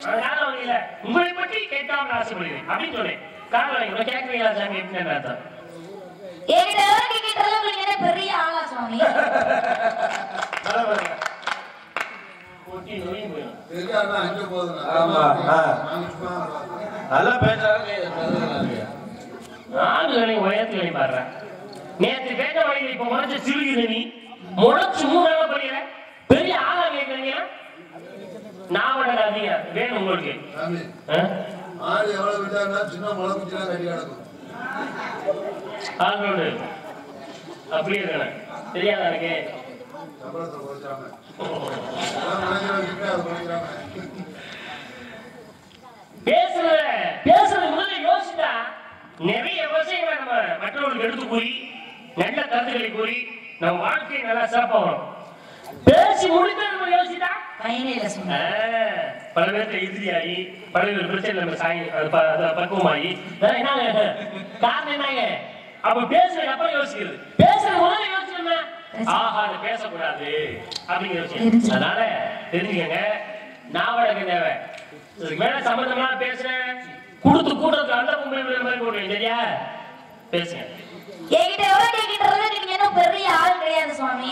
நான் காரணம் வாங்கல உங்களை பற்றி கேட்காமல் ஆசைப்படுகிறேன் அப்படின்னு சொன்னேன் காரணம் வாங்கி கேட்கறீங்களா சாமி எப்படின்னு அர்த்தம் என்கிட்ட எவ்வளவு கேட்கிற அளவுக்கு நீங்க என்ன பெரிய ஆளா சுவாமி ஒட்டி நொறுங்கி போயிடும் இருக்காருன்னா அங்க போதுங்க. ஆமா, ஆ. நாங்க சும்மா பார்த்தோம். நல்லா பேசுறாங்க ஆளுகளை உயரத்துல நீ பாடுற நேத்து கேட்ட வழியில இப்ப முளைச்ச சிறுகுது நீ முளைச்சு மூணு நாள் படிக்கிற பெரிய ஆளா கேட்கறீங்க நான் பண்ண அதிக வேணும் உங்களுக்கு சாமி, ஆ? ஆடு எவ்வளவு விட்டாருன்னா சின்ன முளை குச்சிலாம் கட்டி கிடக்கும். ஆளோடு அப்படியே இருக்கணும் தெரியாதா எனக்கு சம்பளத்தை குறைச்சாம. அதான் மனைவியோட கிட்ட அதை குறைக்கிறாங்க. பேசுறத பேசுறது முதல்ல யோசிச்சா நிறைய விஷயங்களை நம்ம மற்றவர்களுக்கு எடுத்து கூறி நல்ல கருத்துக்களை கூறி நம்ம வாழ்க்கை நல்லா சிறப்பா வரும் பேசி முடித்து நம்ம யோசிச்சா பயனில சுவாமி ஆஹ், பல பேருக்கு எதிரியாகி பல பேர் பிரச்சனை நம்ம சாய் அது ப- அது பக்குவமாகி அதான் என்னங்க காரணம் என்னங்க அப்ப பேசுறது அப்புறம் யோசிக்கிறது பேசுறது முதல்ல யோசிச்சோம்னா ஆஹா அது பேசக்கூடாது அப்படிங்கிற விஷயம் தெரிஞ்சு. அதனால தெரிஞ்சுக்கங்க நான் வழக்கு தேவை இதுக்கு மேல சம்பந்தமா பேசுறேன் கொடுத்து கூட்டத்துக்கு அந்த பொம்பளை விடுற மாதிரி போடுவேன் சரியா பேசுங்க என்கிட்ட எவ்வளவு கேட்கிற அளவுக்கு நீங்க என்ன பெரிய ஆள் கிடையாது சுவாமி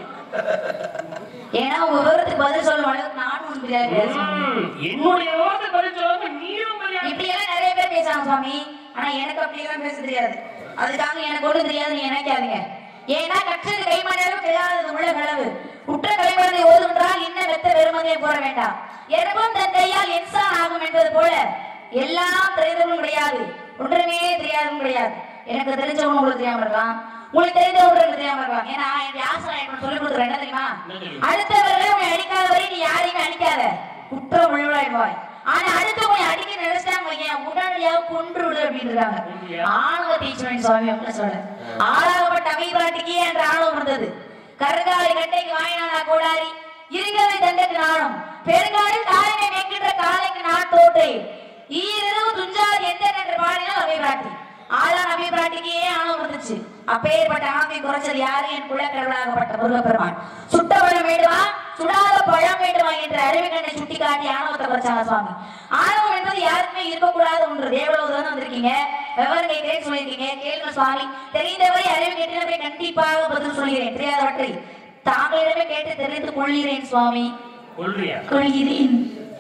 ஏன்னா உங்க விவரத்துக்கு பதில் சொல்ல அளவுக்கு நானும் ஒன்றும் பெரிய ஆள் கிடையாது சுவாமி ம், என்னுடைய வார்த்தை பதில் சொல்லாம நீரும் பெரிய ஆள். இப்படி எல்லாம் நிறைய பேர் பேசுறாங்க சுவாமி ஆனா எனக்கு அப்படி எல்லாம் பேச தெரியாது அதுக்காக எனக்கு ஒண்ணும் தெரியாதுன்னு நினைக்காதீங்க ஏன்னா கற்றது கைமணலும் கிழாதது உள்ள களவு உற்ற கலைமணத்தை ஓதுகின்றால் இன்ன வெத்த வெறுமதியை போட வேண்டாம் எனக்கும் தன் கையால் என்சான் ஆகும் என்பது போல எல்லாம் தெரிந்தவனும் கிடையாது ஒன்றுமே தெரியாதவனும் கிடையாது எனக்கு தெரிஞ்சவங்க உங்களுக்கு தெரியாம இருக்கலாம் உங்களுக்கு தெரிஞ்சவங்க எனக்கு தெரியாம இருக்கலாம் ஏன்னா என் ஆசனம் எனக்கு சொல்லிக் கொடுக்குறேன் என்ன தெரியுமா என்ன தெரியுமா? அடுத்தவர்களை உன்னை அடிக்காத வரை நீ யாரையுமே அடிக்காத குற்றம் உள்ளாயிடுவாய் ஆனா அடுத்தவங்க அடிக்க நினைச்சாங்க வையேன், உடனடியாக கொன்று விடு அப்படின்றாங்க ஆணவ டீச்சர் சுவாமி அவங்க சொல்ல ஆளாகப்பட்ட அவைபாட்டிக்கு என்ற ஆணவம் இருந்தது கருங்காலை கட்டைக்கு வாயினானா கோடாரி இருங்கவை தண்டைக்கு நாணம் பெருங்காலில் காலனை மேற்கின்ற காலைக்கு நான் தோற்றை ஈரிரவு துஞ்சாது எந்த என்று பாடினால் அவைபாட்டி ஆளான அபிபிராட்டிக்கு ஏன் ஆணவம் இருந்துச்சு அப்பேற்பட்ட ஆணத்தை குறைச்சது யாரு என் குல கடவுளாகப்பட்ட முருகப்பெருமான் சுட்ட பழம் வேண்டுமா சுடாத பழம் வேண்டுமா என்ற அறிவுகண்ணை சுட்டி காட்டி ஆணவத்தை குறைச்சாங்க சுவாமி ஆணவம் என்பது யாருக்குமே இருக்கக்கூடாது ஒன்று தேவலோகம் வந்திருக்கீங்க விவரம் கேட்கிறேன் சொல்லியிருக்கீங்க கேளுங்க சுவாமி தெரிந்தவரை அறிவு கேட்டவரை கண்டிப்பாக பதில் சொல்கிறேன் தெரியாதவற்றை தாங்களிடமே கேட்டு தெரிந்து கொள்கிறேன் சுவாமி கொள்றியா கொள்கிறேன்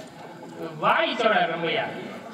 வாய் சொல்ற ரொம்பையா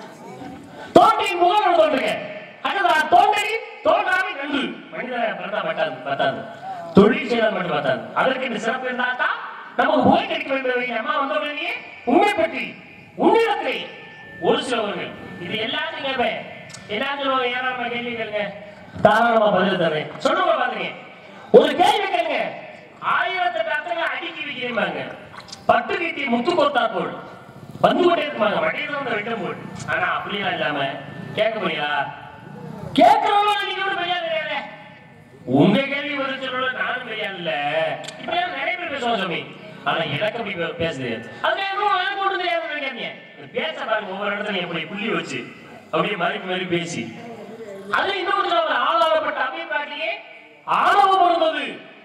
தோன்றின் முகம் தோன்றுங்க அதுதான் தோன்றி தோன்றாமை நன்று மனிதனை பிறந்தா பட்டாது பத்தாது தொழில் செய்தால் மட்டும் பத்தாது அதற்கு இந்த சிறப்பு இருந்தா தான் நமக்கு புகை கிடைக்க வேண்டும் அம்மா வந்த உடனே உண்மை பற்றி உன்னிடத்திலே ஒரு சிலவர்கள் இது எல்லாத்தையும் கேட்பேன் எல்லாத்தையும் சொல்லுவாங்க ஏறாம கேள்வி கேளுங்க தாராளமா பதில் தரேன் சொல்லுங்க பாருங்க ஒரு கேள்வி கேளுங்க ஆயிரத்தெட்டு அர்த்தங்கள் அடுக்கி வைக்கிறேன் பட்டு கட்டி முத்து கோத்தா போல் வந்து கொண்டே இருப்பாங்க வண்டியில வந்து வெட்ட போல் ஆனா அப்படியெல்லாம் இல்லாம கேட்க முடியா கேட்கறவங்க நீங்க கூட பெரியா கிடையாது உங்க கேள்வி பதில் சொல்ல நானும் பெரியா இல்ல இப்படியெல்லாம் நிறைய பேர் பேசுவாங்க சாமி ஆனா எனக்கு அப்படி பே- பேச தெரியாது அது எனக்கு எனக்கு ஒன்றும் தெரியாது நினைக்காதீங்க பேச பாருங்க ஒவ்வொரு இடத்துல எப்படி புள்ளி வச்சு அப்படியே மறுப்பு மாதிரி பேசி அது இன்னொரு ஆளாகப்பட்ட அமைப்பாட்டியே ஆணவம் வருவது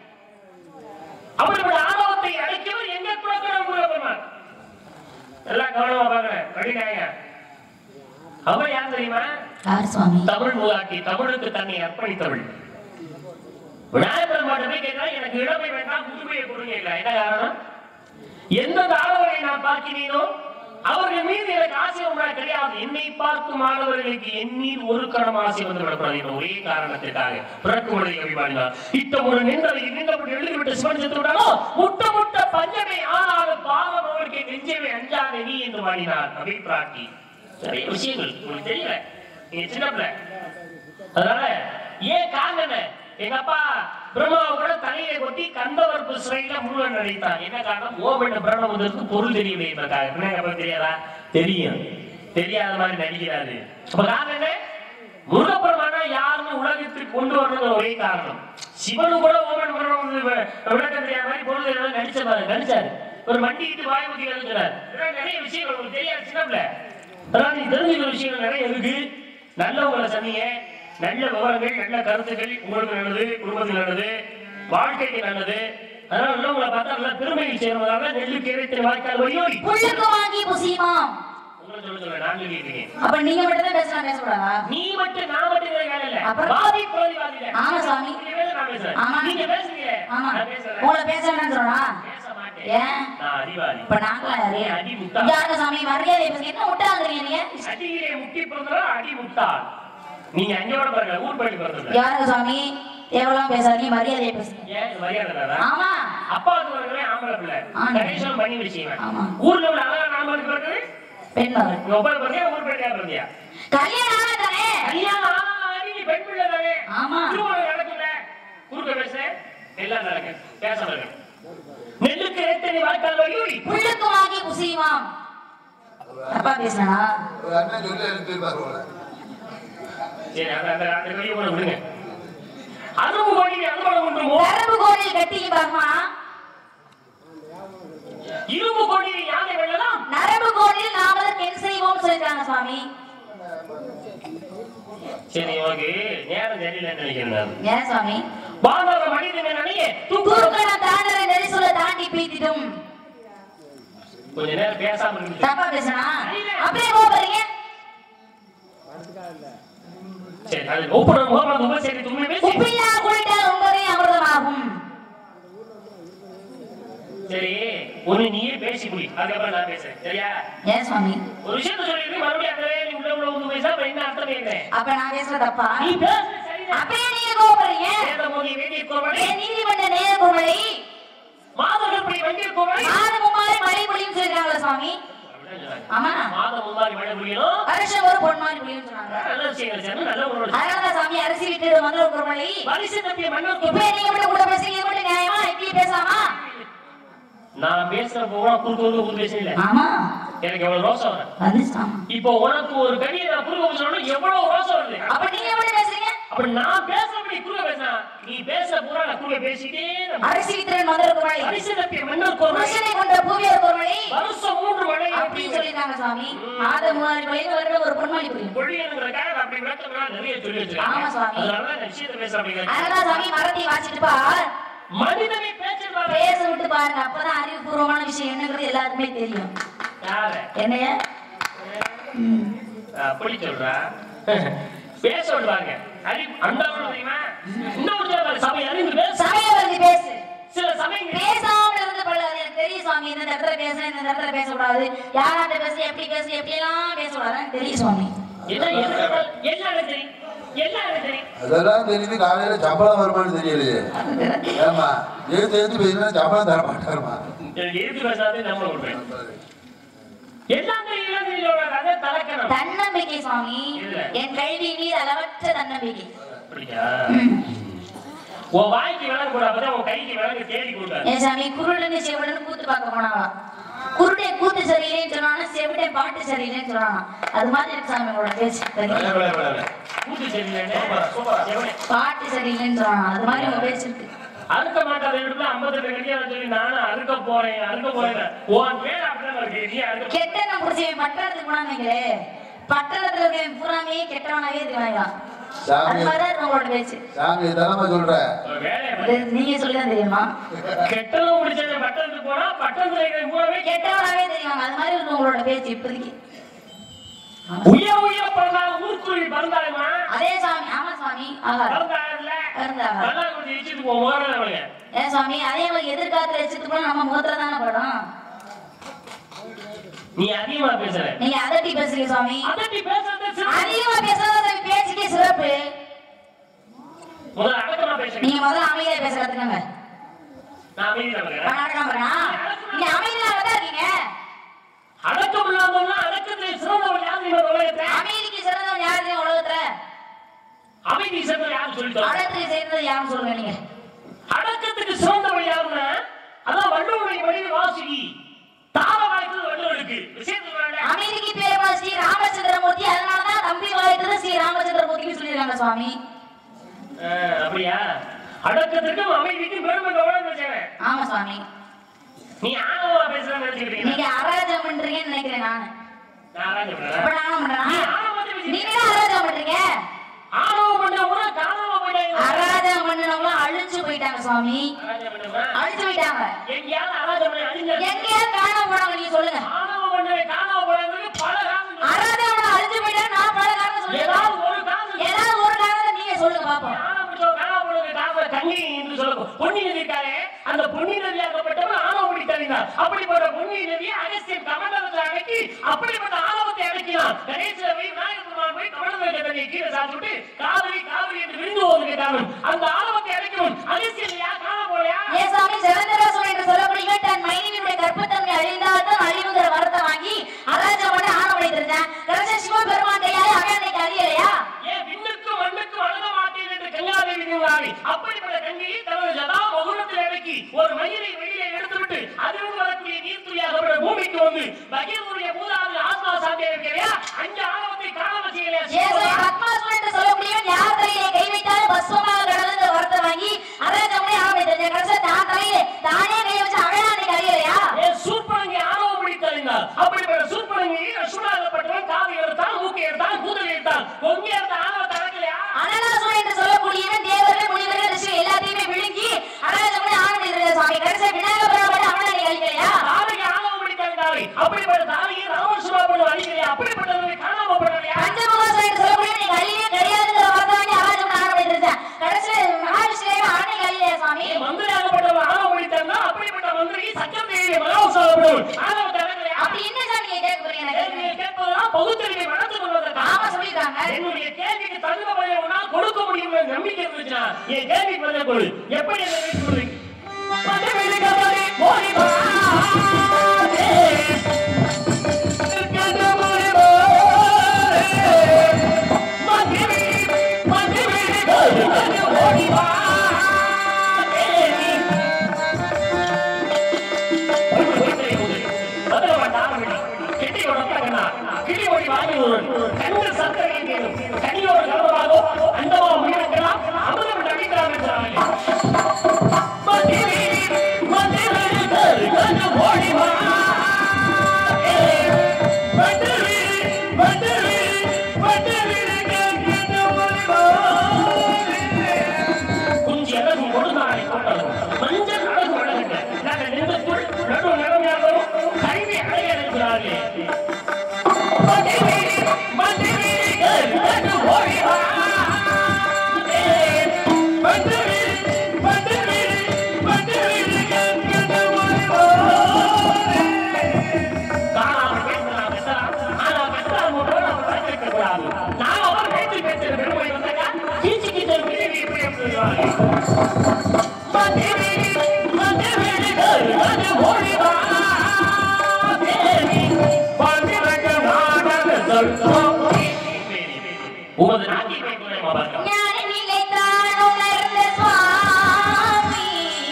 அப்படிப்பட்ட ஆணவத்தை அழைக்கவர் எங்க குலக்கடம் முருகப்பெருமான் எல்லாம் கவனமா பாக்குறேன் படிக்காங்க அவர் யார் தெரியுமா யார் சுவாமி தமிழ் மூதாட்டி தமிழுக்கு தன்னை அர்ப்பணித்தவள் விநாயகர் மட்டுமே கேட்டா எனக்கு இளமை வேண்டாம் முதுமையை கொடுங்க இல்ல என்ன காரணம் எந்த ஆடவரை நான் பார்க்கிறேனோ அவர்கள் மீது எனக்கு ஆசை உண்டா கிடையாது என்னை பார்க்கும் மாணவர்களுக்கு எண்ணீர் ஒரு கணம் ஆசை வந்து விடக்கூடாது என்ற ஒரே காரணத்திற்காக பிறக்கும் பொழுது அபிமானினார் இத்த ஒரு நின்றதை நின்றபடி எழுதிவிட்டு சிவன் செத்து விட்டாலோ முட்ட முட்ட பஞ்சமே ஆனாலும் பாவம் அவருக்கு நெஞ்சமே அஞ்சாத நீ என்று வாடினார் அபிப்பிராட்டி நிறைய விஷயங்கள் உங்களுக்கு தெரியல நீங்க சின்ன பிள்ளை அதனால ஏன் காரணம் என்ன? எங்க அப்பா பிரம்மாவை கூட தலையை கொட்டி கந்தவர்ப்பு சிறையில முருகன் நடித்தார் என்ன காரணம் ஓம் என்ற பிரணம் வந்ததுக்கு பொருள் தெரியவில்லை என்பதற்காக என்ன எங்க அப்பா தெரியாதா தெரியும் தெரியாத மாதிரி நடிக்கிறாரு அப்ப காரணம் என்ன முருகப்பெருமானா யாருன்னு உலகத்திற்கு கொண்டு வரணும் ஒரே காரணம் சிவனும் கூட ஓமன் பிரணம் வந்து வி- விளக்கம் தெரியாத மாதிரி பொருள் தெரியாத நடிச்ச பாரு நடிச்சாரு ஒரு மண்டிக்கிட்டு வாய் ஊத்தி எழுதுறாரு இதெல்லாம் நிறைய விஷயங்கள் உங்களுக்கு தெரியாது சின்ன பிள்ளை அதனால நீ தெரிஞ்சுக்கிற விஷயங்கள் நிறைய இருக்கு நல்லவங்களை சொன்னீங்க நல்ல விவரங்கள் நல்ல கருத்துக்கள் உங்களுக்கு நல்லது குடும்பத்துக்கு நல்லது வாழ்க்கைக்கு நல்லது அதனால நல்லவங்களை பார்த்தா நல்ல பெருமைகள் சேர்வதாக நெல்லு கீரைத்தின் வாய்க்கால் வழியோடி புல்லுக்கு வாங்கி புசியுமாம் உங்களை சொல்ல சொல்ல நான் சொல்லிட்டு இருக்கேன் அப்ப நீங்க மட்டும் தான் பேசலாம் பேசக்கூடாதா நீ மட்டும் நான் மட்டும் இருக்கிற வேலை இல்ல அப்புறம்? வாதி பிரதிவாதி இல்ல. ஆமா சாமி. நீங்க பேச, நான் பேசுறேன். ஆமா. நீங்க பேசுறீங்க ஆமா நான் பேசுறேன் உங்களை பேச வேண்டாம்னு சொல்றா பேச மாட்டேன் ஏன் நான் அறிவாளி இப்ப நாங்களா யாரு அடி முட்டா. யாருங்க சாமி மரியாதை பேசுங்க என்ன விட்டாங்கிறீங்க நீங்க அடியிலே முட்டி பிறந்தா அடி முட்டாள் நீங்க அங்கோட பாருங்க ஊர் பள்ளி பிறந்தது யாருங்க சாமி எவ்வளவு பேசாதீங்க மரியாதையை பேசுங்க ஏன் இது மரியாதை தானா? ஆமா அப்பாவுக்கு பிறகுவே ஆம்பளை பிள்ளை ஆமா. கணேசன் பண்ணி வச்சுக்குவேன் ஆமா. ஊர்ல உள்ள அழகா நாமளுக்கு பிறகு பெண் மகள் உங்க ஒப்பனை பிறகு ஊர் பள்ளியா பிறந்தியா கல்யாணம் ஆனா தானே கல்யாணம் ஆனாலும் நீ பெண் பிள்ளை தானே ஆமா. திருமணம் நடக்குல குறுக்க பேச எல்லாம் நடக்கு பேசாம இருக்க நெல்லுக்கு எத்தனை வாய்க்கால் வழியூரி புள்ளுக்குமாகி குசியுமாம் தப்பா பேசினா ஒரு அண்ணன் சொல்லி எழுப்பியிருப்பாரு போல சரி அந்த அந்த அந்த வெளியே கூட விடுங்க அரும்பு கோழி அனுபவம் ஒன்றுமோ கரும்பு கோழில் கட்டி பாருமா இரும்பு கோழி யானை வெள்ளலாம் நரம்பு கோழில் நாமளும் கென் செய்வோம் சொல்லிட்டாங்க சுவாமி சரி உனக்கு நேரம் சரியில்லைன்னு நினைக்கிறேன் நான். ஏன் சுவாமி வானர மனிதன் நினைய தூக்கம் தூக்கணம் தாண்டற நெரிசுல தாண்டி பீத்திடும் கொஞ்ச நேரம் பேசாம இருந்து தப்பா பேசினா அப்படியே கோபறீங்க சரி அது ஒப்புடன் முகமது உபசரி தும்மி பேசி உப்பில்லா குளிட்டால் உங்களே அமிர்தமாகும் சரி ஒண்ணு நீயே பேசி முடி அதுக்கப்புறம் நான் பேசுறேன் சரியா ஏன் சுவாமி ஒரு விஷயத்த சொல்லிட்டு மறுபடியும் அந்த வேலை உள்ள உள்ள வந்து பேசா அப்புறம் என்ன அர்த்தம் கேட்கிறேன் அப்ப நான் பேசுற தப்பா நீ பேசுறது சரிதான் அப்படியே நீங்க கோபறீங்க வேத மோதி வேண்டிய கோவலை ஏன் நீதிமன்ற நேர குமரி மாதங்கள் படி வண்டிய கோவலை மாதம் மும்மாரி மழை பொழியும் சொல்றாங்களா சுவாமி ஆமா மாதம் முன்னாடி மழை புரியணும் வருஷம் ஒரு பொன்மாரி பொழியும் சொன்னாங்க நல்ல விஷயங்கள் செய்யணும் நல்ல ஒரு அதனாலதான் சாமி அரிசி விட்டு மதுரை குரமணி பரிசு தப்பிய மன்னர் இப்ப கோவலை நீங்க மட்டும் கூட பேசுறீங்க இது மட்டும் நியாயமா இப்படி பேசாமா நான் பேசுற போனா குறுக்க குறுக்க குறுக்க பேச இல்ல ஆமா எனக்கு எவ்வளவு ரோசம் வரும் அது ஆமா இப்போ உனக்கு ஒரு கடியை நான் குறுக்க பேசணும்னா எவ்வளவு ரோசம் வருது அப்ப நீங்க மட்டும் பேசுறீங்க அப்ப நான் பேசுறபடி குறுக்க பேசினா நீ பேச பூரா நான் குறுக்க பேசிட்டே இருப்பேன். அரிசி வித்திரன் மதுரை குரமணி பரிசு தப்பிய மன்னர் கோவலை புருஷனை கொண்ட பூவியர் குரமணி வருஷம் மூன்று மழை அப்படின்னு சொல்லிருக்காங்க சுவாமி மாதம் மூவாரி பொழியும் வருடம் ஒரு பொன்மாரி பொழியும் பொழியனுங்கிறதுக்காக நான் அப்படி விளக்கம்லாம் நிறைய சொல்லி ஆமா வச்சிருக்கேன் சுவாமி. அதனால இந்த விஷயத்தை பேச அப்படிங்கிறது அதனாலதான் சாமி மரத்தை வாசிட்டு பார் மனிதனை பேச்சிருவாரு பேச விட்டு பாருங்க அப்பதான் அறிவுபூர்வமான விஷயம் என்னங்கிறது எல்லாருக்குமே தெரியும் யாரு என்னைய ம். அப்படி சொல்றா பேச விடுவாங்க அறி அந்த ஆளு தெரியுமா இன்னொரு சொல்றாரு, சபை அறிந்து பேச சமயம் வந்து பேசு சில சமயங்கள் பேசாம இருந்து பழகாது எனக்கு தெரியும் சுவாமி இந்த இடத்துல பேசணும் இந்த இடத்துல பேசக்கூடாது யாராட்ட பேச எப்படி பேச எப்படி எல்லாம் பேசக்கூடாது எனக்கு தெரியும் சுவாமி என்ன எல்லாம் எல்லாம் தெரியும் எல்லாம் தெரியும் அதெல்லாம் தெரியுது காலையில சம்பளம் வருமானு தெரியலையே ஏமா எழுத்து எழுத்து பேசினா சம்பளம் தர மாட்டாருமா எனக்கு எதிர்த்து பேசாதே நம்ம விடுறேன் எல்லாம் தெரியும் எல்லாம் தெரியும் அதே தலக்கணம் தன்னம்பிக்கை சுவாமி இல்ல. என் கல்வி மீது அளவற்ற தன்னம்பிக்கை அப்படியா உன் வாய்க்கு விலங்கு கூட அப்பதான் உன் கைக்கு விலங்கு தேடி கொடுக்காது என் சாமி குருடனு செவிடனு கூத்து பார்க்க போனாவா குருடை கூத்து சரியில்லைன்னு சொன்னானா செவிடை பாட்டு சரியில்லைன்னு சொன்னானா அது மாதிரி இருக்கு சாமி உங்களோட பேச்சு கூட்டு சரியில்லைன்னு எவனே? பாட்டு சரியில்லைன்னு சொன்னானா அது மாதிரி உங்க பேச்சு இருக்கு அறுக்க மாட்டாத இடத்துல ஐம்பத்தெட்டு கடியால சொல்லி நானும் அறுக்க போறேன் அறுக்க போறேன் உன் பேர் அப்படிதான் இருக்கு நீ அறுக்க கெட்டவன் புடிச்சவன் பட்டணத்துக்கு போனாங்களே பட்டணத்துல இருக்க பூராமே கெட்டவனாவே இருக்கிறாங்களா சாமி. அது மாதிரிதான் இருக்கு உங்களோட பேச்சு சாமி தலைமை சொல்ற ஒரு வேலையை இது பாரு. நீங்க சொல்லிதான் தெரியுமா கெட்டதும் முடிச்சது பட்டணத்துக்கு போனா பட்டணத்துல இருக்கிற கூடவே கெட்டவனாவே தெரியுவாங்க அது மாதிரி இருக்கு உங்களோட பேச்சு இப்போதைக்கு உயர் உயர் பிறந்தாலும் ஊர்க்குருவி பறந்தாலுமா அதே சாமி ஆமா சாமி ஆகாது பறந்தாருல இருந்தாங்க நல்லா கொஞ்சம் வச்சுட்டு போ முதல்ல அவளுங்க ஏன் சுவாமி அதே மாதிரி எதிர்காலத்துல வச்சுட்டு போனா நம்ம முகத்துல தானே படும் நீ அதிகமா பேசுற நீங்க அதட்டி பேசுறீங்க சுவாமி அதட்டி பேசுறது சிறப்பு. அதிகமா பேசாத சாமி பேச்சுக்கே சிறப்பு முதல்ல அடக்கமா பேசுறேன் நீங்க முதல்ல அமைதியா பேச கத்துக்கங்க நான் அமைதியா இருக்கிறேன் நாடகம் பாருங்க நீங்க அமைதியா தான் இருக்கீங்க அடக்கம் இல்லாமன்னா அடக்கத்தை சிறந்தவள் யாரு இந்த உலகத்தை அமைதிக்கு சிறந்தவன் யாரு உலகத்துல அமைதி சிறந்தவள் யாரு சொல்லிட்டு அடத்துக்கு சேர்ந்தது யாருன்னு சொல்லுங்க நீங்க அடக்கத்துக்கு சிறந்தவள் யாருன்னா அதான் வள்ளுவருடைய மனைவி வாசுகி தார வாய்த்தது வள்ளுவருக்கு விஷயத்துல அமைதிக்கு பேர் போன ஸ்ரீ ராமச்சந்திரமூர்த்தி அதனாலதான் தம்பி வாய்த்தது ஸ்ரீ ராமச்சந்திரமூர்த்தின்னு சொல்லியிருக்காங்க சுவாமி அப்படியா அடக்கத்திற்கும் அமைதிக்கும் பெருமை கவனம் வச்சவன் ஆமா சுவாமி நீ ஆணவமா பேசுறேன்னு நினைச்சுக்கிட்டீங்க நீங்க அராஜகம் பண்றீங்கன்னு நினைக்கிறேன் நானு நான் ஆராய்ச்சி அப்ப பண்றேன் நானும் பண்றேனா நீ ஆணவத்தை பேசி- நீங்க தான் அராஜகம் பண்றீங்க ஆணவம் பண்றவங்க காணாம போயிட்டாங்க அராஜகம் பண்ணவங்களும் அழிச்சு போயிட்டாங்க சுவாமி ஆராய்ச்சி பண்றவங்க அழிச்சு போயிட்டாங்க எங்கேயாவது ஆராய்ச்சி பண்ணி அழிஞ்ச எங்கேயாவது காணாம போனவங்க நீங்க சொல்லுங்க ஆணவம் பண்றவங்க காணாம போறாங்க பல காலம் பொன்னி நதி இருக்காரே அந்த பொன்னி நதியாகப்பட்டவன் ஆணவப்படி தள்ளினார் அப்படிப்பட்ட பொன்னி நதியை அகஸ்தியன் கமண்டலத்தில் அடக்கி அப்படிப்பட்ட ஆணவத்தை அடக்கினான் கணேச போய் விநாயகர் பெருமான் போய் கமண்டலத்தை தண்ணியை கீழே சாப்பிட்டு காவிரி காவிரி என்று விழுந்து போவது கேட்டாலும் அந்த ஆணவத்தை அடைக்கணும் அகஸ்தியன் யார் காண போலையா ஏன் சாமி சிறந்தராசன் என்று சொல்லக்கூடிய தன் மனைவியினுடைய கற்பத்தன்மை அழிந்தால் தான் அழிவுங்கிற வரத்தை வாங்கி அராஜகமான ஆணவனை தெரிஞ்சான் கடைசி சிவபெருமான் கையாலே அவன் அன்னைக்கு அழியலையா ஏன் விண்ணுக்கும் மண்ணுக்கும் அழுக மாட்டேன் என்று கங்காதேவி நின்றாளே அப்படிப்பட்ட கங்கையை தனது ஜதா மகுடத்தில் இறக்கி ஒரு மயிலை வெளியே எடுத்துவிட்டு அதிலிருந்து வரக்கூடிய நீர்த்துளியாக அவருடைய பூமிக்கு வந்து பகீரனுடைய மூதாவது ஆத்மா சாத்தியம் இருக்கிறையா அஞ்சு ஆணவத்தை காண ஏன் சாமி வச்சுக்கலையா பத்மாசுரன் என்று சொல்லக்கூடியவன் யார் தலையிலே கை வைத்தாலும் பஸ்வமாக கடலுங்கிற வரத்தை வாங்கி அராஜகமான ஆணவனை தெரிஞ்சான் கடைசி தான் தலையிலே தானே கை வச்சு அவன் அன்னைக்கு அழியலையா ஏன் சூர்பனங்கை ஆணவம் பிடித்தறிந்தார் அப்படிப்பட்ட சூர்பனங்கை அசுராகப்பட்டவன் காதை எடுத்தான் மூக்கை எடுத்தான் கூதலை எடுத்தான் கொங்கை எடுத்த ஆணவத்தை அடக்கலையா அனலாசுரன் என்று சொல்லக்கூடியவன் தேவர்கள் முனிவர்கள் ரிஷிகள் எல்லாத்தையுமே விழுங்கி அராஜகமான ஆணவனை தெரிஞ்சான் சாமி கடைசி விநாயக பெருமான் அவன் அன்னைக்கு அழிக்கலையா தாரையை ஆணவம் பிடித்தறிந்தாரே அப்படிப்பட்ட தாரையை ராமசுராபன் அழிக்கலையா அப்படிப்பட்டவரை காணாம பண்ணலையா பஞ்சமுகாசுரன் என்று சொல்லக்கூடியவன் நீங்க அழியே கிடையாதுங்கிற வரத்தை வாங்கி அராஜகமான ஆணவனை தெரிஞ்சான் கடைசி மகாவிஷ்ணுவே அன்னைக்கு அழியலையா சாமி மந்திரியாகப்பட்டவன் ஆணவம் பிடித்தா அப்படிப்பட்ட மந்திரி சக்கர தேவி மகாவுசாகப்பட்டவன் ஆணவத்தை அடக்கலையா அப்படி என்ன சாமி நீங்க கேட்க போறீங்க எனக்கு கேள்வியை கேட்பதெல்லாம் பகுத்தறிவை வளர்த்துக் கொள்வதற்காக ஆமா சொல்லிருக்காங்க என்னுடைய கேள்விக்கு தகுந்த பதிலை உன்னால் கொடுக்க முடியும் என்ற நம்பிக்கை இருந்துச்சுன்னா என் கேள்வி பதில் கொடு எப்படி என்ன வீட்டுக்கு கொடு மதுவெளி கதறி ஓடி வா. நிற்கின்ற முறிவோ. மதுவெளி, மதுவெளி கதறி ஓடி வா. குஞ்சு அழகும் கொடுநாளை கொண்டதும் மஞ்சள் அழகு வழங்குங்க நாங்கள் நெஞ்சத்துள் நடு நிறமையாகவும் கல்வி அழக இருக்கிறார்களே உமது நாட்டில் வைத்துள்ளேன் மாபாக்கம் ஞான நிலைத்தான் உணர்ந்த சுவாமி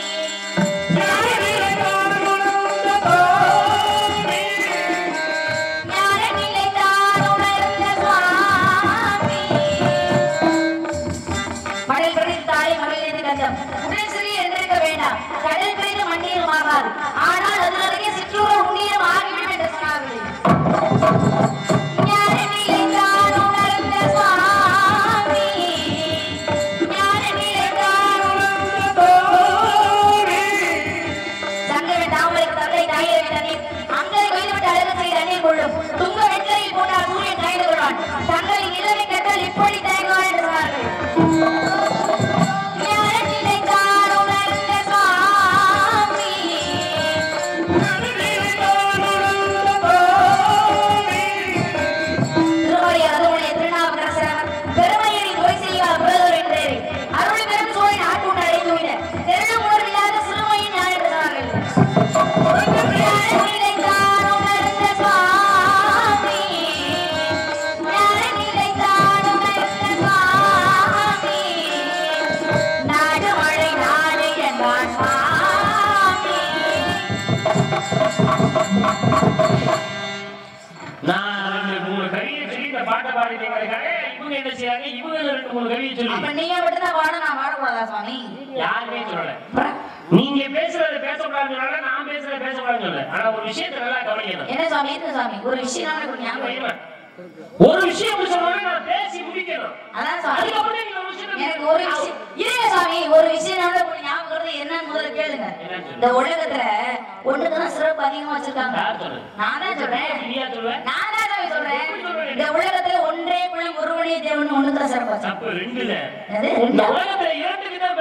ஞான நிலைத்தான் உணர்ந்த சுவாமி மடல் பிடித்து தாய் மகளிர் கண்டம் உடல் சிறிய என்றிருக்க வேண்டாம் கடல் பிடித்து மண்ணீர் மாறாது ஆனால் அதனுடைய சிற்றூர் உண்ணீரும் ஆகிவிடும் என்று சொன்னார்கள் ஞான நிலைத்தான் உணர்ந்த சுவாமி ஞான நிலைத்தான் உணர்ந்த சங்கரன் தாமரைக்கு தந்தை தாயரை தண்ணீர் அங்கரை கொய்துவிட்டு அழகு செய்த அந்நீர் கொள்ளும் துங்க வெண்கரையில் போட்டால் சூரியன் காய்ந்து கொள்வான் தங்களின் இளமை கட்டால் இப்படி தயங்குவான் என்று சொன்னார்கள் ஞான நிலைத்தான் உணர்ந்த சுவாமி திருமலை அருளுடைய திருநாவுக்கரசர் பெருமையை துறை செய்வார் புலவர் என்று அருள் பெரும் சோழன் ஆட்கொண்டு அடைந்து விட தெருளும் உணர்வில்லாத சிறுமையின் ஞான சொன்னார்கள் ஞானநிலைத்தான் உணர்ந்த சுவாமி ஞானநிலைத்தான் உணர்ந்த சுவாமி நாடு மழை நாடு என்பார் சுவாமி நான் ரெண்டு மூணு கவியை சொல்லி இந்த பாட்டை பாடிட்டீங்க இவங்க என்ன செய்றாங்க இவங்க ரெண்டு மூணு கவியை சொல்லி அப்ப நீங்க மட்டும்தான் பாட நான் பாடக்கூடாதா சுவாமி யாருமே சொல்லல நீங்க பேசுறத பேசக்கூடாதுன்னு சொல்லல நான் பேசுறத பேசக்கூடாதுன்னு சொல்லல ஆனா ஒரு விஷயத்தை நல்லா கவனிக்கணும் என்ன சுவாமி இருக்கு சுவாமி ஒரு விஷயம் தான் எனக்கு ஞாபகம் வருது. ஒரு விஷயம் சொன்னோட நான் பேசி முடிக்கணும் அதான் சுவாமி அதுக்கப்புறம் நீங்க ஒரு விஷயம் எனக்கு ஒரு விஷயம் இருங்க சுவாமி ஒரு விஷயம் கூட உங்களுக்கு ஞாபகம் வருது என்னன்னு முதல்ல கேளுங்க இந்த உலகத்துல ஒண்ணுக்குதான் சிறப்பு அதிகமா வச்சிருக்காங்க யார் சொல்றது நான் தான் சொல்றேன் நீயா சொல்லுவ நான் தான் சாமி சொல்றேன் இந்த உலகத்துல ஒன்றே குலம் ஒருவனே தேவன் ஒண்ணுதான் சிறப்பு வச்சிருக்காங்க. தப்பு ரெண்டுல என்னது? இந்த ரெண்டா? உலகத்துல இரண்டுக்கு தான் பெருமை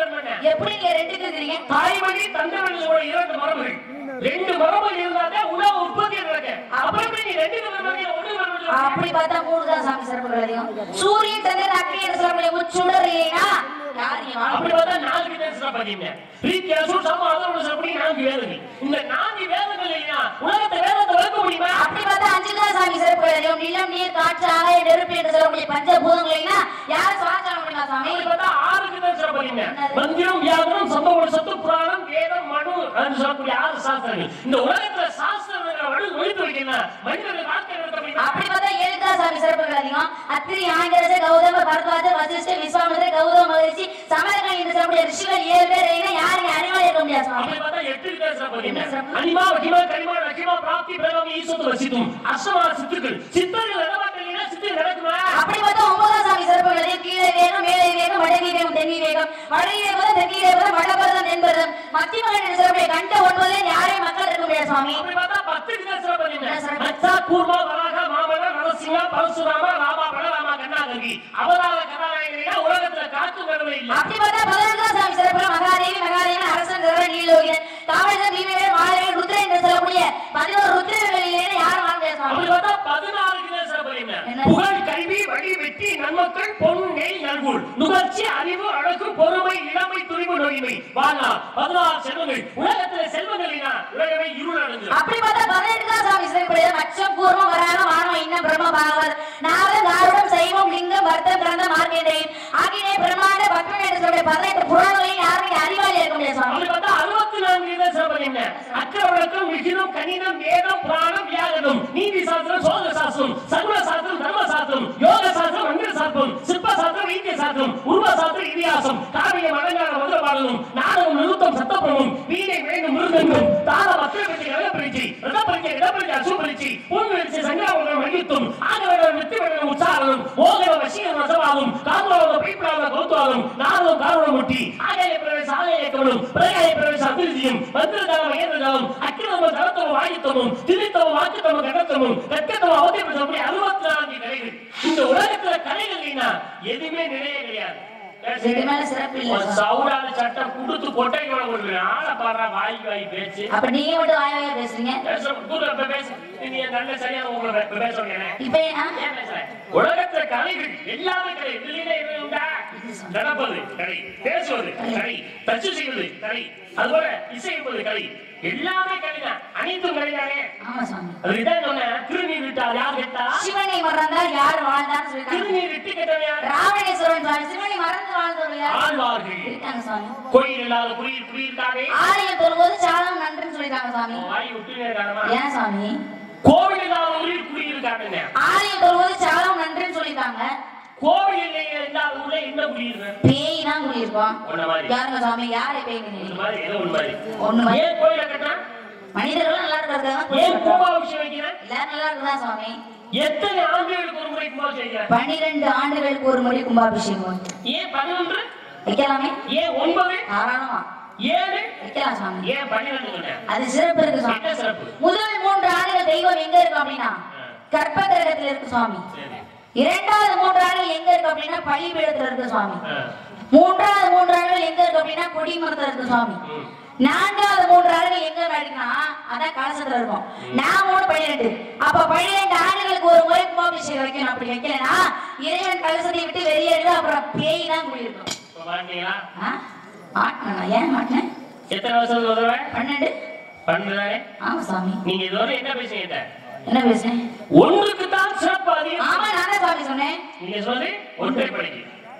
எப்படி நீங்க ரெண்டுக்கு இருக்கிறீங்க தாய்மொழி தந்தைமொழி சொல்ற இரண்டு மரபுகள் ரெண்டு மரபுகள் இருந்தாதான் உணவு உற்பத்தி நடக்க அப்புறம் எப்படி நீ ரெண்டு மரபுகள் ஒண்ணு மரபுகள் அப்படி பார்த்தா மூணு தான் சாமி சிறப்புகள் அதிகம் சூரியன் சந்திரன் அக்னி என்று சொல்லக்கூடிய முச்சுடர் இல்லையா யார் நீங்க வாழ அப்படி பார்த்தா நான்கு தான் சிறப்பாதீங்க ரீத்தியா சூழ் சமம் அதோட சிறப்படி நான்கு வேதங்கள் இந்த நான்கு வேதங்கள் இல்லையா உலகத்தை வேதத்தை வளர்க்க முடியுமா அப்படி பார்த்தா அஞ்சு தான் சாமி சிறப்புகள் அதிகம் நிலம் நீர் காற்று ஆகாய நெருப்பு என்று சொல்லக்கூடிய பஞ்சபூதங்கள் இல்லையா யார் சுவாசம் முடியுமா சாமி அப்படி பார்த்தா ஆறுக்கு தான் சிறப்பாதீங்க மந்திரம் வியாகரம் சம்பவ சத்து புராணம் வேதம் மனு என்று சொல்லக்கூடிய ஆறு சாஸ்திரங்கள் இந்த உலகத்துல சாஸ்திரங்களை வலு ஒழித்து வைக்கணும் மனிதர்கள் வாழ்க்கை நடத்த முடியுமா அப்படி பார்த்தா ஏழு தான் சாமி சிறப்புகள் அதிகம் அத்திரி ஆங்கிரச கௌதம பரத்வாஜ வசிஷ்ட விஸ்வாமித்திர கௌதம மகரிஷி சமரகன் என்று சொல்லக்கூடிய ரிஷிகள் ஏழு பேர் இல்லைன்னா யாரும் அறிவாளி இருக்க முடியாது சுவாமி அப்படி பார்த்தா எட்டு தான் சிறப்பாதீங்க என்ன சிறப்பு? அனிமா வகிமா கரிமா ரகிமா பிராப்தி பிரகம ஈசத்து வசித்தும் அஷ்டமா சித்துக்கள் சித்தர்கள் நடமாட்டீங்கன்னா சித்து நடக்குமா அப்படி பார்த்தா ஒன்பதாம் சாமி சிறப்புகள் அதிகம். கீழே வேகம் மேலே வேகம் வடகி வேகம் தென்னி வேகம் வடகி வேகம் தென்னி வேகம் வடபரதம் என்பதும் மத்திய மகன் என்று சொல்லக்கூடிய கண்ட ஒன்பதே யாரையும் மக்கள் இருக்க முடியாது சுவாமி அப்படி பார்த்தா பத்துக்கு தான் சிறப்பாதீங்க என்ன சிறப்பு? மச்சா கூர்மா வராக மாமன நரசிங்கா பரசுராமா ராமா பலராமா கண்ணாகர்கி அவதார கதாநாயகனா உலகத்துல காத்து கடவுள் இல்ல அப்படி பார்த்தா பதினெட்டாம் சாமி சிறப்புகள் மகாதேவி மகாதேவன் அரசன் தரன் நீலோகிதன் காவலன் பீமவேல் மாதவேல் ருத்ரன் என்று சொல்லக்கூடிய பதினோரு ருத்ரர்களிலே யாரும் வாழ முடியாது சுவாமி அப்படி பார்த்தா பதினாறுக்கு தான் சிறப்பாதீங்க என்ன? புகழ் கல்வி வழி வெற்றி நன்மக்கள் பொன் நெய் நல்குள் நுகர்ச்சி அறிவு அழகு பொறுமை இளமை துணிவு நோய்மை வாழா பதினாறு செல்வங்கள் உலகத்துல செல்வங்கள் இல்லைனா உலகமே இருள் அடைஞ்சு அப்படி பார்த்தா பதினெட்டுதான் சாமி சிறப்புடைய மச்சம் கூர்மம் வராக வானம் இன்னம் பிரம்ம பாகவத் நாகம் தாருடம் சைவம் லிங்கம் வர்த்தம் கிரந்தம் மார்க்கேண்டேயன் ஆகிய பிரம்மாண்ட பத்மன் என்று சொல்லக்கூடிய பதினெட்டு புராணங்களையும் யாரும் அறிவாளி இருக்க முடியாது சுவாமி அப்படி பார்த்தா அறுபத்தி நான்கு இதை சிறப்பதிங்க அக்கரவழக்கம் விகிதம் கணிதம் வேதம் புராணம் வியாகரம் நீதி சாஸ்திரம் சோக சாஸ்திரம் சகுன சாஸ்திரம் தர்ம சாஸ்திரம் யோக சாஸ்திரம் மந்திர சாஸ்திரம் சிற்ப சாஸ்திரம் வைத்திய சாஸ்திரம் உருவ சாஸ்திரம் இதிகாசம் காவியம் அலங்கார மதுர பாடலும் நாடகம் நிறுத்தம் சத்தப்பிரமும் வீணை வேண்டும் மிருதங்கம் தாள மத்திய பற்றி கழக பரீட்சை ரத பரீட்சை இட பரீட்சை அசு பரீட்சை பொன் பரீட்சை சங்கராவனம் மல்யுத்தம் ஆகவேடம் நித்தியவேடம் உற்சாகம் மோகன வசீகர ரசவாதம் காதுவாதம் பைப்பிடாத கௌத்துவாதம் நாதம் காரணம் முட்டி ஆகாய பிரவேச ஆலய கவனம் பிரகாய பிரவேச அபிருத்தியும் மந்திரதான மகேந்திரதானம் அக்கிரம தரத்தமும் வாயுத்தமும் திரித்தமும் வாக்குத்தமும் கடத்தமும் கற்கத்தமும் அவதியம் சொல்லி அறுபத்தி நான்கு கலைகள் இந்த உலகத்துல கலைகள் இல்லைன்னா எதுவுமே நிறைய கிடையாது இது மேல சிறப்பு இல்ல ஒரு சுவாமி. சவுடால சட்டம் குடுத்து கொட்டை கூட கொடுக்குறேன் ஆளை பாடுறா வாய் வாய் பேச்சு அப்ப நீங்க மட்டும் வாய வாய பேசுறீங்க பேச- கூட இப்ப பேசு நீ என் நல்ல சரியான உங்களை பே- இப்ப பேச சொன்னேனே. இப்ப ஆ? ஏன் பேசுற? உலகத்துல கலைகள் எல்லாமே கலை இதுல என்ன உண்டா நடப்பது கலை பேசுவது கலை தச்சு செய்வது கலை அதுபோல இசைப்பது கலை எல்லாமே கலைதான் அனைத்தும் கலைதானே ஆமா சுவாமி அதுதான் சொன்னேன் திருநீர் விட்டால் யார் கேட்டா சிவனை மறந்தால் யார் வாழ்ந்தான்னு சொல்லிட்டாங்க திருநீர் விட்டு கேட்டவன் யார் ராவணேஸ்வரன் சுவாமி சிவனை மறந்து வாழ்ந்தவர் யார் ஆழ்வார்கள் இருக்காங்க சுவாமி கோயில் இல்லாத குடியில் குடியிருக்காவே ஆலயம் தொழும்போது சாதம் நன்றுன்னு சொல்லிட்டாங்க சுவாமி வாய் விட்டு காரணமா ஏன் சுவாமி கோவில் இல்லாத ஊரில் குடியிருக்காங்க ஆலயம் தொழும்போது சாதம் நன்றுன்னு சொல்லிட்டாங்க கோவில் இல்லையே இல்லாத ஊர்ல என்ன குடியிருக்கேன் பேய் தான் குடியிருக்கோம் உன்ன மாதிரி யாருங்க சுவாமி யாரை பேய் இந்த நீங்க மாதிரி ஏதோ ஒண்ணு மாதிரி ஒண்ணு மாதிரி. ஏன் கோயில கட்டினா மனிதர்களும் நல்லா இருக்கிறது ஏன் கும்பாபிஷேகம் வைக்கிறேன் எல்லாரும் நல்லா இருக்குதா சுவாமி எத்தனை ஆண்டுகளுக்கு ஒரு முறை கும்பாபிஷேகம் வைக்கிறேன் பன்னிரண்டு ஆண்டுகளுக்கு ஒரு முறை கும்பாபிஷேகம் ஏன் பதினொன்று வைக்கலாமே ஏன் ஒன்பது தாராளமா ஏழு வைக்கலாம் சுவாமி ஏன் பன்னிரெண்டு சொன்னேன் அது சிறப்பு இருக்கு சுவாமி என்ன சிறப்பு முதல் மூன்று ஆண்டுகள் தெய்வம் எங்க இருக்கு அப்படின்னா கற்ப கிரகத்துல இருக்கு சுவாமி சரி. இரண்டாவது மூன்று ஆண்டுகள் எங்க இருக்கு அப்படின்னா பள்ளிபீடத்துல இருக்கு சுவாமி ஆ. மூன்றாவது மூன்று ஆண்டுகள் எங்க இருக்கு அப்படின்னா கொடிமரத்துல இருக்கு சுவாமி ம். நான்காவது மூன்று ஆண்டுகள் எங்க இருக்குன்னா அதான் கலசத்துல இருக்கும் நான் மூணு பன்னிரெண்டு அப்ப பன்னிரெண்டு ஆண்டுகளுக்கு ஒரு முறை கும்பாபிஷேகம் வைக்கணும் அப்படி வைக்கலன்னா இறைவன் கலசத்தை விட்டு வெளியேறிடும் அப்புறம் பேய் தான் குடியிருக்கும் இப்ப மாட்டீங்களா ஆ? மாட்டினா ஏன் மாட்டினேன் எத்தனை வருஷம் உதவ பன்னெண்டு பண்ணுதானே ஆமா சாமி நீங்க இதோட என்ன பேசுறீங்க என்ன பேசுனேன் ஒன்றுக்கு தான் சிறப்பு அதிகம் ஆமா நான் தான் சாமி சொன்னேன் நீங்க சொல்லி ஒன்றை படிக்க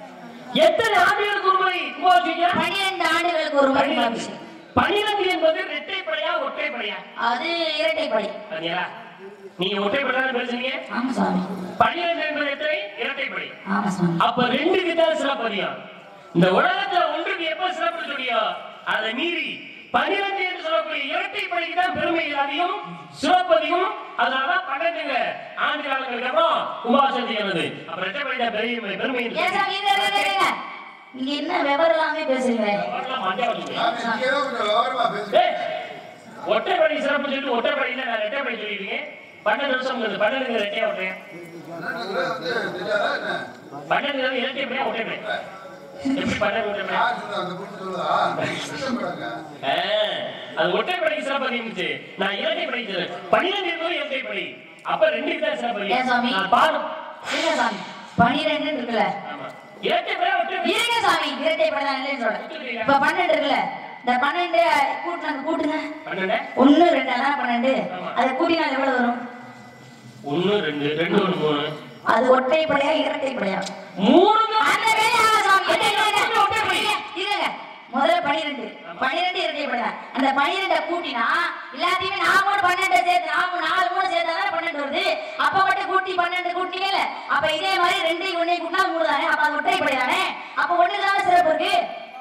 எத்தனை ஆண்டுகளுக்கு ஒரு முறை கும்பாபிஷேகம் பன்னிரெண்டு ஆண்டுகளுக்கு ஒரு முறை கும்பாபிஷேகம் பனிரெண்டு என்பது இரட்டை படையா ஒற்றை படையா அது இரட்டை படை பாத்தீங்களா நீங்க ஒற்றை படையா பேசுறீங்க ஆமா சாமி பனிரெண்டு என்பது எத்தனை இரட்டை படை ஆமா சாமி அப்ப ரெண்டுக்கு தான் சிறப்பு அதிகம் இந்த உலகத்துல ஒன்றுக்கு எப்ப சிறப்பு சொல்லியோ அதை மீறி பனிரெண்டு என்று சொல்லக்கூடிய இரட்டை படைக்கு தான் பெருமை அதிகம் சிறப்பு அதிகம் அதனாலதான் பன்னெண்டுங்க ஆண்டு காலங்களுக்கு அப்புறம் கும்பாபிஷேகம் செய்யறது அப்ப இரட்டை படை தான் பெரிய பெருமை ஏன் சாமி இருங்க, இருங்க, இருங்க. நீங்க என்ன விவரம் எல்லாமே பேசுறீங்க அவரெல்லாம் மஞ்சள் வச்சுக்கோ. சாமி, நீங்க ஏதோ கொஞ்சம் விவரமா பேசுங்க ஏய், ஒற்றைப்படை சிறப்பு சொல்லிட்டு ஒற்றைப்படையில நான் ரெட்டைப்படை சொல்லிருக்கீங்க பன்னெண்டு வருஷம் பன்னெண்டு ரெட்டையா ஒற்றையா என்னன்னு வந்து தெரியாதா என்ன பன்னெண்டு இரட்டைப்படையா ஒற்றைப்படை எப்படி பன்னெண்டு யார் சொல்லுதா? அந்த புக்கு சொல்லுதா? விஷயம் பாருங்க. ஆ, அது ஒற்றை படைக்கு சிறப்பு இருந்துச்சு நான் இரட்டை படிக்கிறது பன்னிரெண்டு என்பது இரட்டை படி அப்ப ரெண்டுக்கு தான் சிறப்பு ஏன் சாமி? நான் பாரு இருங்க சாமி பன்னிரெண்டு இருக்குல்ல ஆமா இரட்டை படி ஒற்றை படி இருங்க சாமி இரட்டை படம் இல்லைன்னு சொல்றேன் இப்ப பன்னெண்டு இருக்குல்ல இந்த பன்னெண்டு கூட்டுங்க கூட்டுங்க பன்னெண்டு ஒண்ணு ரெண்டு அதான் பன்னெண்டு அதை கூட்டினால் எவ்வளவு வரும் ஒண்ணு ரெண்டு ரெண்டு ஒண்ணு மூணு அது ஒற்றை படையா இரட்டை படையா மூணு அந்த வேலையா சாமி இல்ல, இல்ல, இல்ல, ஒற்றை படை. இருங்க முதல்ல பன்னிரெண்டு பன்னிரெண்டு இரட்டை படை அந்த பன்னிரெண்டை கூட்டினா எல்லாத்தையுமே நான் மூணு பன்னெண்டு சேர்த்து நான் மூணு, நாலு மூணு சேர்த்தா தானே பன்னெண்டு வருது அப்ப மட்டும் கூட்டி பன்னெண்டு கூட்டிங்கல்ல அப்ப இதே மாதிரி ரெண்டையும் ஒன்னையும் கூட்டினா மூணு தானே அப்ப அது ஒற்றை படை தானே அப்ப ஒண்ணு தானே சிறப்பு இருக்கு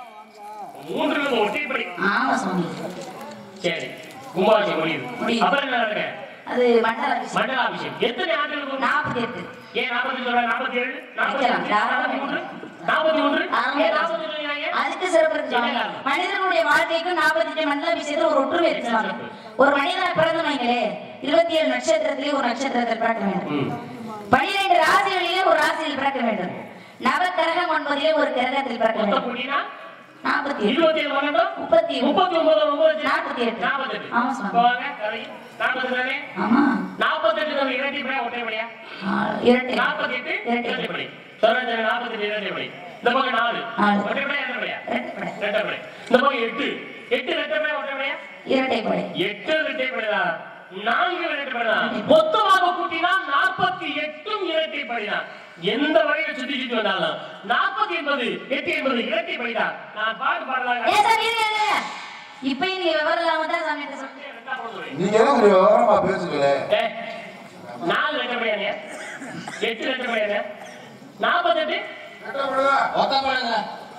மூன்று ஒற்றை படி ஆமா சாமி சரி கும்பாபிஷேகம் முடியுது முடியுது. அப்புறம் என்ன நடக்குங்க அது மண்டல விஷயம் மண்டலாபிஷேகம் எத்தனை ஆண்டுகளுக்கு ஒரு- நாற்பத்தி எட்டு ஏன் நாற்பத்தி சொல்ல நாற்பத்தி ஏழு நாற்பத்தி வைக்கலாம். நாற்பத்தி மூன்று நாற்பத்தி மூன்று ஆமா. ஏன் நாற்பத்தி சொல்றீங்க அதுக்கு சிறப்பு இருக்கு சாமி. என்ன காரணம்? மனிதனுடைய வாழ்க்கைக்கும் நாற்பத்தி எட்டு மண்டல விஷயத்துல ஒரு ஒற்றுமை இருக்கு சாமி ஒரு மனிதன் பிறந்த வைங்களே இருபத்தி ஏழு நட்சத்திரத்திலே ஒரு நட்சத்திரத்தில் பிறக்க வேண்டும் ம். பனிரெண்டு ராசிகளிலே ஒரு ராசியில் பிறக்க வேண்டும் நவ கிரகம் ஒன்பதிலே ஒரு கிரகத்தில் பிறக்க மொத்தம் வேண்டும் கூட்டினா நாற்பத்தி எட்டு இருபத்தி ஏழு பன்னெண்டு முப்பத்தி ஒன்பது. முப்பத்தி ஒன்பது ஒன்பது நாற்பத்தி எட்டு. நாற்பத்தி எட்டு ஆமா சாமி. இப்போ வாங்க கதை நாற்பத்தி தானே ஆமா நாற்பத்தி எட்டு நம்ம இரட்டை படையா ஒற்றை படையா ஆ, இரட்டை நாற்பத்தி எட்டு இரட்டை இரட்டை படை சொல்றேன் நாற்பத்தி எட்டு இரட்டை படை இந்த பக்கம் நாலு நாலு. ஒற்றை படையா இரட்டை படையா இரட்டை படை இரட்டை படை இந்த பக்கம் எட்டு எட்டு இரட்டை படையா ஒற்றை படையா இரட்டை படை எட்டு இரட்டை படைதான் நான்கு இரட்டை படைதான் மொத்தமாக கூட்டினால் நாற்பத்தி எட்டும் இரட்டை படைதான் எந்த வகையில சுத்தி சுத்தி வந்தாலும் நாற்பத்தி என்பது எட்டு என்பது இரட்டை படைதான் நான் பாட்டு பாடலாங்க ஏன் சாமி இருங்க, இருங்க. இப்பயும் நீங்க விவரம் இல்லாம தான் சாமி கிட்ட சொல்றீங்க நீங்க எதுக்கு இப்படி விவரமா பேசுங்களே ஏய், நாலு ரெட்டை படையானே எட்டு ரெட்டை படையானே நாற்பத்தெட்டு கேட்டா ஒத்த பழங்க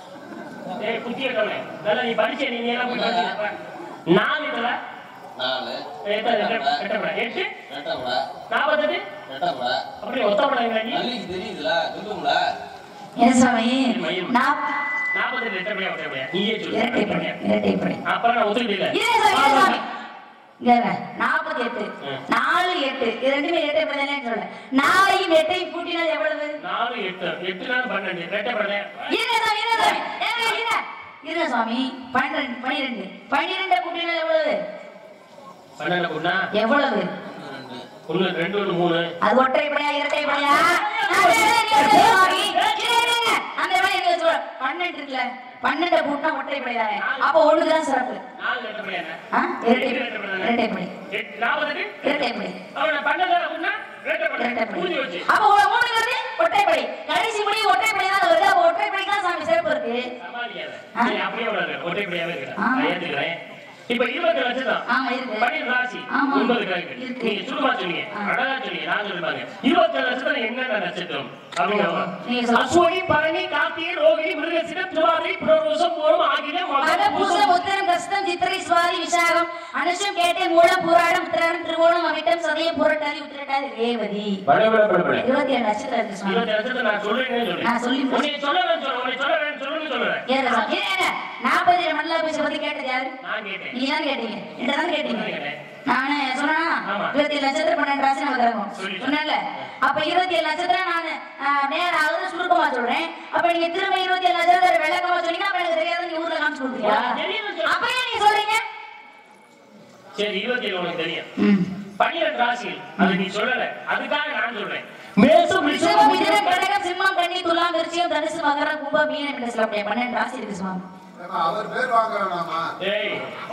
ஏய் குத்தி கட்டவனே நல்லா நீ படிச்ச நீ எல்லாம் போய் படிச்ச நாலு இதுல நாலு எத்தனை ரெட்டை ரெட்டை படை எட்டு ரெட்டப்பட நாற்பத்தெட்டு ரெட்டப்பட அப்படியே ஒத்த படைங்களா நீ நல்லிக்கு தெரியுதுல சொல்லுங்களா ஏன் சாமி நாப் நாற்பத்தெட்டு ரெட்டை படையா ஒற்றை படையா நீயே சொல்லு இரட்டை ரெட்டை படை படையா இரட்டை படை அப்புறம் நான் ஒத்துக்கிட்டே இருங்க சாமி, இருங்க சாமி. இங்க இருங்க. நாற்பத்தி எட்டு ம். நாலு எட்டு இது ரெண்டுமே இரட்டை படை சொல்றேன் நாலையும் எட்டையும் கூட்டினால் எவ்வளவு நாலு எட்டு எட்டு நாள் பன்னெண்டு ரெட்டை படையா இருங்க சாமி இருங்க சாமி ஏங்க, இருங்க இருங்க சாமி பன்னிரெண்டு பன்னிரெண்டு பன்னிரெண்டை கூட்டினால் எவ்வளவு பன்னெண்டு கூட்டினா எவ்வளவு ரெண்டு ஒண்ணு ரெண்டு ஒண்ணு மூணு அது ஒற்றை படையா இரட்டை படையா நான் வேற எங்கேயாவது சாமி. இருங்க, இருங்க. அந்த மாதிரி எனக்கு சொல்ல பன்னெண்டு இருக்குல்ல பன்னெண்டை கூட்டினா ஒற்றை படை தானே அப்ப ஒண்ணுதான் சிறப்பு நாலு ரெட்டை படையா ஆ? இரட்டை படை இரட்டை படை எட்டு நாற்பத்தெட்டு இரட்டை படை அவனை பன்னெண்டு கூட்டினா ரெட்டை படை இரட்டை படை பூஜை வச்சு அப்ப ஒரு மூணு வருது ஒற்றைப்படை கடைசி முடி ஒற்றைப்படை தான் வருது அப்ப ஒற்றைப்படை தான் சாமி சிறப்பு இருக்கு சமாளிக்காத. ஆ. நீ அப்படியே விடாத. ஒற்றைப்படையாவே இருக்கிற. ஆ. நான் ஏத்துக்கிறேன். இப்ப இருபத்தி லட்சம் ஆமா இருக்கு பன்னிரண்டு ராசி ஆமா. ஒன்பது கிரகங்கள் இருக்கு. நீங்க சுருமா சொன்னீங்க ஆ. அழகா சொன்னீங்க நான் சொல்லிப்பாங்க இருபத்தி ஏழு நட்சத்திரம் என்னென்ன நட்சத்திரம் அப்படிங்க நீங்க சொல்லுங்க. அஸ்வினி பரணி கார்த்திகை ரோகிணி மிருகசிடம் திருவாதிரை புனர்வசம் பூரம் ஆகிய மக பூசம் உத்தரம் கஸ்தம் சித்திரை சுவாதி விசாகம் அனுஷம் கேட்டை மூலம் புராடம் உத்திராடம் திருவோணம் அவிட்டம் சதயம் புரட்டாதி உத்திரட்டாதி ரேவதி இருபத்தி ஏழு நட்சத்திரம் இருக்கு சுவாமி இருபத்தி லட்சத்தை நான் சொல்றேன்னு சொல்றேன் நான் சொல்லி முடிச்சு- உன்னை சொல்லணும்னு சொல்றேன் உன்னை சொல்ல வேணும்னு சொல்லணும்னு சொல்றேன் ஏறுங்க சுவாமி. இருங்க, இருங்க. நாற்பது ஏழு மண்டல பூஜை பத்தி கேட்டது யாரு நான் கேட்டேன் நீங்க தான் கேட்டீங்க என்கிட்ட தான் கேட்டீங்க நான் கேட்டேன். நானு சொன்னா ஆமா. இருபத்தி ஏழு நட்சத்திரம் பன்னெண்டு ராசி நம்ம கிரகம் சொல்லிட்டேன். சொன்னேன்ல அப்ப இருபத்தி ஏழு நட்சத்திரம் நானு ஆஹ், நேரம் ஆகுது சுருக்கமா சொல்றேன் அப்ப நீங்க திரும்ப இருபத்தி ஏழு நட்சத்திரம் விளக்கமா சொன்னீங்க அப்ப எனக்கு தெரியாது நீங்க ஊர்ல காமிச்சு கொடுத்தீங்களா உனக்கு தெரியும்னு சொல்லு. அப்புறம் ஏன் நீங்க சொல்றீங்க சரி இருபத்தி ஏழு உனக்கு தெரியும் ம். பன்னிரண்டு ராசிகள் அது நீ சொல்லல அதுக்காக நான் சொல்றேன் மேசம் ரிஷபம், மிதுனம், ரிஷபம் கடகம், சிம்மம், கன்னி, துலாம், விருச்சிகம், தனுசு, மகரம், கும்பம், மீனம் என்று சொல்லக்கூடிய பன்னெண்டு ராசி இருக்கு சுவாமி ஏம்மா, அவர் பேர் வாங்க வேணாமா ஏய்